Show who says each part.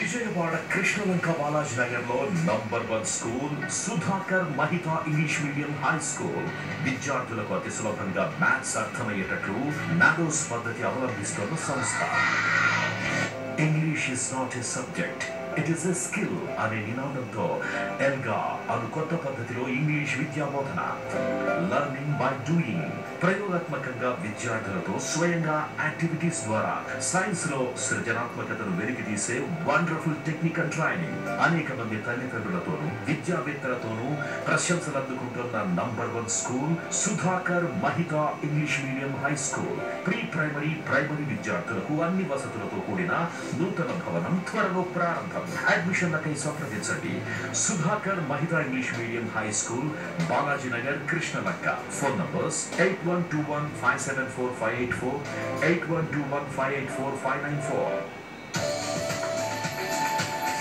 Speaker 1: విజయవాడ కృష్ణలంక బాలాజీ నగర్ లో number one school Sudhakar Mahitha English medium high school విద్యార్థులకు అతి సులభంగా మ్యాథ్స్ అర్థమయ్యేటట్లు నాడోస్ పద్ధతి అవలంబిస్తున్న సంస్థ English is not a subject it is a skill అనే నినాదంతో ఎల్గా అను కొత్త పద్ధతిలో ఇంగ్లీష్ విద్యా బోధన లర్నింగ్ బై డూయింగ్ ప్రయోగాత్మకంగా విద్యార్థులతో స్వయంగా యాక్టివిటీస్ ద్వారా సైన్స్ లో సృజనాత్మకతను వెలికి తీసే వండర్ఫుల్ టెక్నికల్ ట్రైనింగ్ అనేక మంది తల్లిదండ్రులతోనూ విద్యావేత్తలతోనూ ప్రశంసలు అందుకుంటున్న number one school Sudhakar Mahitha English medium high school pre primary primary విద్యార్థులకు అన్ని వసతులతో కూడిన నూతన భవనం త్వరలో ప్రారంభం అడ్మిషన్లకై సంప్రదించండి Sudhakar Mahitha English medium high school Balaji Nagar Krishnalanka phone numbers eight one two one five seven four five eight four eight one two one five eight four five nine four